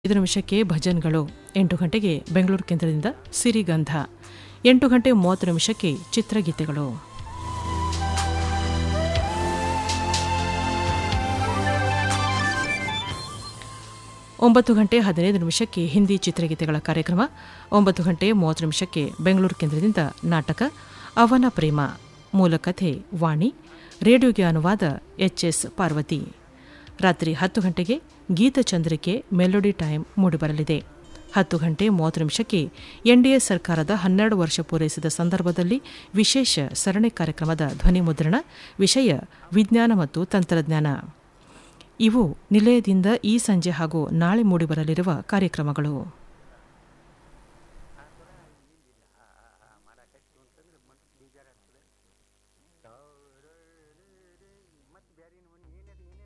ಐದು ನಿಮಿಷಕ್ಕೆ ಭಜನ್ಗಳು ಎಂಟು ಗಂಟೆಗೆ ಬೆಂಗಳೂರು ಕೇಂದ್ರದಿಂದ ಸಿರಿಗಂಧ ಎಂಟು ಗಂಟೆ ಮೂವತ್ತು ನಿಮಿಷಕ್ಕೆ ಚಿತ್ರಗೀತೆಗಳು ಒಂಬತ್ತು ಗಂಟೆ ಹದಿನೈದು ನಿಮಿಷಕ್ಕೆ ಹಿಂದಿ ಚಿತ್ರಗೀತೆಗಳ ಕಾರ್ಯಕ್ರಮ ಒಂಬತ್ತು ಗಂಟೆ ಮೂವತ್ತು ನಿಮಿಷಕ್ಕೆ ಬೆಂಗಳೂರು ಕೇಂದ್ರದಿಂದ ನಾಟಕ ಅವನ ಪ್ರೇಮ ಮೂಲಕಥೆ ವಾಣಿ ರೇಡಿಯೋಗೆ ಅನುವಾದ ಎಚ್ ಎಸ್ ಪಾರ್ವತಿ ರಾತ್ರಿ ಹತ್ತು ಗಂಟೆಗೆ ಗೀತಚಂದ್ರಿಕೆ ಮೆಲೋಡಿ ಟೈಮ್ ಮೂಡಿಬರಲಿದೆ ಹತ್ತು ಗಂಟೆ ಮೂವತ್ತು ನಿಮಿಷಕ್ಕೆ ಎನ್ಡಿಎ ಸರ್ಕಾರದ ಹನ್ನೆರಡು ವರ್ಷ ಪೂರೈಸಿದ ಸಂದರ್ಭದಲ್ಲಿ ವಿಶೇಷ ಸರಣಿ ಕಾರ್ಯಕ್ರಮದ ಧ್ವನಿ ಮುದ್ರಣ ವಿಷಯ ವಿಜ್ಞಾನ ಮತ್ತು ತಂತ್ರಜ್ಞಾನ ಇವು ನಿಲಯದಿಂದ ಈ ಸಂಜೆ ಹಾಗೂ ನಾಳೆ ಮೂಡಿಬರಲಿರುವ ಕಾರ್ಯಕ್ರಮಗಳು